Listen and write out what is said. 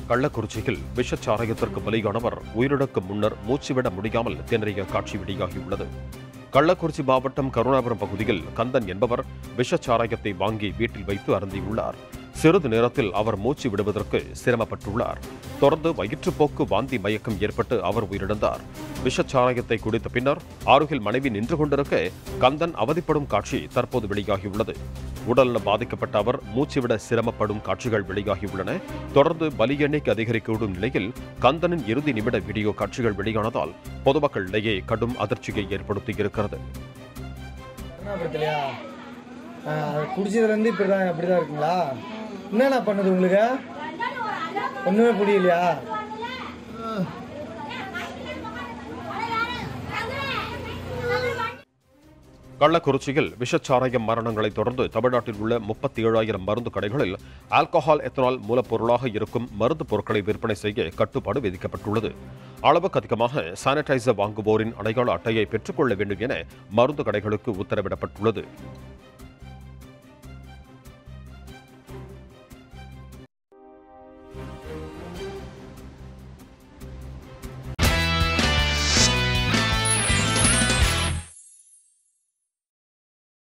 கள்ளக்குறிச்சியில் விஷச்சாராயத்திற்கு பலியானவர் உயிரிழக்கும் முன்னர் மூச்சுவிட முடியாமல் திணறிய காட்சி வெளியாகியுள்ளது கள்ளக்குறிச்சி மாவட்டம் கருணாபுரம் பகுதியில் கந்தன் என்பவர் விஷச்சாராயத்தை வாங்கி வீட்டில் வைத்து அருந்தியுள்ளார் சிறிது நேரத்தில் அவர் மூச்சு விடுவதற்கு சிரமப்பட்டுள்ளார் தொடர்ந்து வயிற்றுப்போக்கு வாந்தி மயக்கம் ஏற்பட்டு அவர் உயிரிழந்தார் விஷச்சாராயத்தை குடித்த பின்னர் அருகில் மனைவி நின்று கொண்டிருக்க கந்தன் அவதிப்படும் காட்சி தற்போது வெளியாகியுள்ளது உடல்நலம் பாதிக்கப்பட்ட அவர் மூச்சுவிட சிரமப்படும் காட்சிகள் வெளியாகியுள்ளன தொடர்ந்து பலி எண்ணிக்கை அதிகரிக்கக்கூடும் நிலையில் கந்தனின் இறுதி நிமிட வீடியோ காட்சிகள் வெளியானதால் பொதுமக்களிடையே கடும் அதிர்ச்சியை ஏற்படுத்தியிருக்கிறது கருணாபுரத்துலையா குடிச்சதுலேருந்து இப்படி தான் அப்படி தான் இருக்குங்களா என்னண்ணா பண்ணுது உங்களுக்கு ஒன்றுமே புரியலையா கள்ளக்குறிச்சியில் விஷச்சாராயம் மரணங்களை தொடர்ந்து தமிழ்நாட்டில் உள்ள முப்பத்தி ஏழாயிரம் மருந்து கடைகளில் ஆல்கஹால் எத்தனால் மூலப்பொருளாக இருக்கும் மருந்து பொருட்களை விற்பனை செய்ய கட்டுப்பாடு விதிக்கப்பட்டுள்ளது அளவுக்கு அதிகமாக சானிடைசர் வாங்குவோரின் அடையாள அட்டையை பெற்றுக்கொள்ள வேண்டும் என மருந்து கடைகளுக்கு உத்தரவிடப்பட்டுள்ளது